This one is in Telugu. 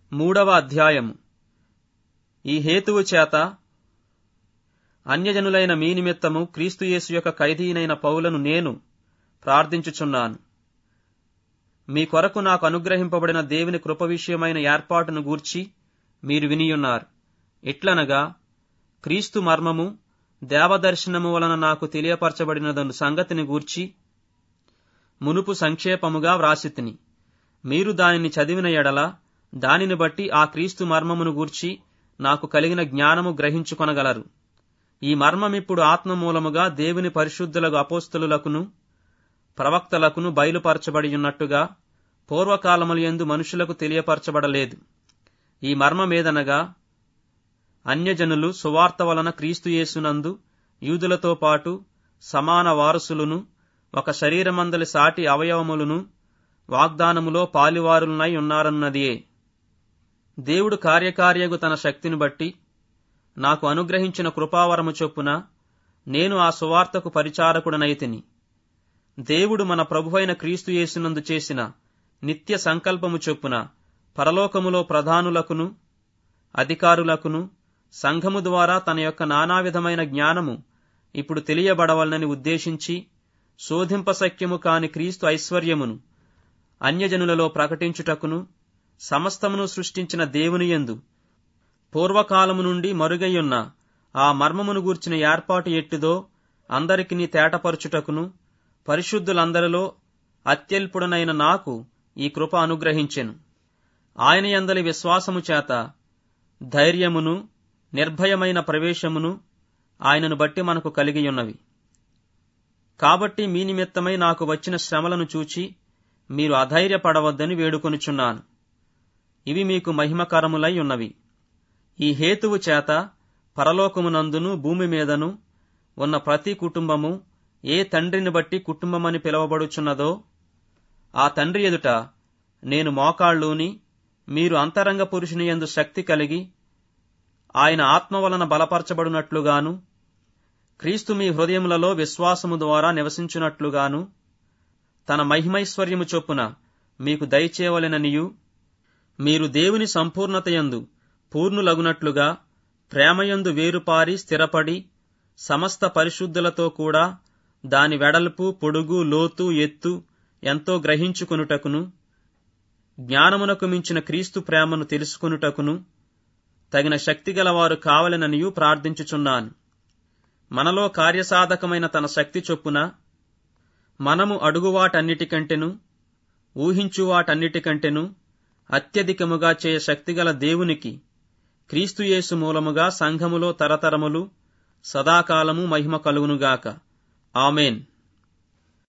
మూడవ అధ్యాయము ఈ హేతువు చేత అన్యజనులైన మీ నిమిత్తము క్రీస్తుయేసు యొక్క ఖైదీనైన పౌలను నేను ప్రార్థించుచున్నాను మీ కొరకు నాకు అనుగ్రహింపబడిన దేవుని కృప విషయమైన ఏర్పాటును గూర్చి మీరు వినియున్నారు ఎట్లనగా క్రీస్తు మర్మము దేవదర్శనము వలన నాకు తెలియపరచబడినదను సంగతిని గూర్చి మునుపు సంక్షేపముగా వ్రాసితిని మీరు దానిని చదివిన ఎడల దానిని బట్టి ఆ క్రీస్తు మర్మమును గూర్చి నాకు కలిగిన జ్ఞానము గ్రహించుకొనగలరు ఈ మర్మమిప్పుడు ఆత్మమూలముగా దేవుని పరిశుద్ధులకు అపోస్తలులకును ప్రవక్తలకును బయలుపరచబడి ఉన్నట్టుగా పూర్వకాలములు ఎందు మనుషులకు తెలియపరచబడలేదు ఈ మర్మమేదనగా అన్యజనులు సువార్త వలన క్రీస్తుయేసునందు యూదులతో పాటు సమాన వారసులను ఒక శరీరమందలి సాటి అవయవములను వాగ్దానములో పాలివారులనై ఉన్నారన్నదియే దేవుడు కార్యకార్యగు తన శక్తిని బట్టి నాకు అనుగ్రహించిన కృపావరము చొప్పున నేను ఆ సువార్తకు పరిచారకుడనైతిని దేవుడు మన ప్రభువైన క్రీస్తు యేసునందు చేసిన నిత్య సంకల్పము చొప్పున పరలోకములో ప్రధానులకును అధికారులకును సంఘము ద్వారా తన యొక్క నానావిధమైన జ్ఞానము ఇప్పుడు తెలియబడవలనని ఉద్దేశించి శోధింపశక్యము కాని క్రీస్తు ఐశ్వర్యమును అన్యజనులలో ప్రకటించుటకును సమస్తమును సృష్టించిన దేవుని యందు పూర్వకాలము నుండి మరుగయ్యున్న ఆ మర్మమును గూర్చిన ఏర్పాటు ఎట్టిదో అందరికిని తేటపరచుటకును పరిశుద్ధులందరిలో అత్యల్పుడనైన నాకు ఈ కృప అనుగ్రహించెను ఆయన యందలి విశ్వాసము చేత ధైర్యమును నిర్భయమైన ప్రవేశమును ఆయనను బట్టి మనకు కలిగియున్నవి కాబట్టి మీ నిమిత్తమై నాకు వచ్చిన శ్రమలను చూచి మీరు అధైర్యపడవద్దని వేడుకొనుచున్నాను ఇవి మీకు మహిమకరములై ఉన్నవి ఈ హేతువు చేత పరలోకమునందును భూమి మీదను ఉన్న ప్రతి కుటుంబము ఏ తండ్రిని బట్టి కుటుంబమని పిలువబడుచున్నదో ఆ తండ్రి ఎదుట నేను మోకాళ్ళూని మీరు అంతరంగ పురుషుని యందు శక్తి కలిగి ఆయన ఆత్మ వలన బలపరచబడినట్లుగాను క్రీస్తు మీ హృదయములలో విశ్వాసము ద్వారా నివసించున్నట్లుగాను తన మహిమైశ్వర్యము చొప్పున మీకు దయచేయవలెననియు మీరు దేవుని సంపూర్ణతయందు పూర్ణులగునట్లుగా ప్రేమయందు వేరుపారి స్థిరపడి సమస్త పరిశుద్ధులతో కూడా దాని వెడల్పు పొడుగు లోతు ఎత్తు ఎంతో గ్రహించుకొనుటకును జ్ఞానమునకు మించిన క్రీస్తు ప్రేమను తెలుసుకొనుటకును తగిన శక్తిగలవారు కావలెననియు ప్రార్థించుచున్నాను మనలో కార్యసాధకమైన తన శక్తి చొప్పున మనము అడుగువాటన్నిటికంటెను ఊహించువాటన్నిటికంటెను అత్యధికముగా చేయ శక్తిగల దేవునికి క్రీస్తుయేసు మూలముగా సంఘములో తరతరములు సదాకాలము మహిమ కలుగునుగాక ఆమెన్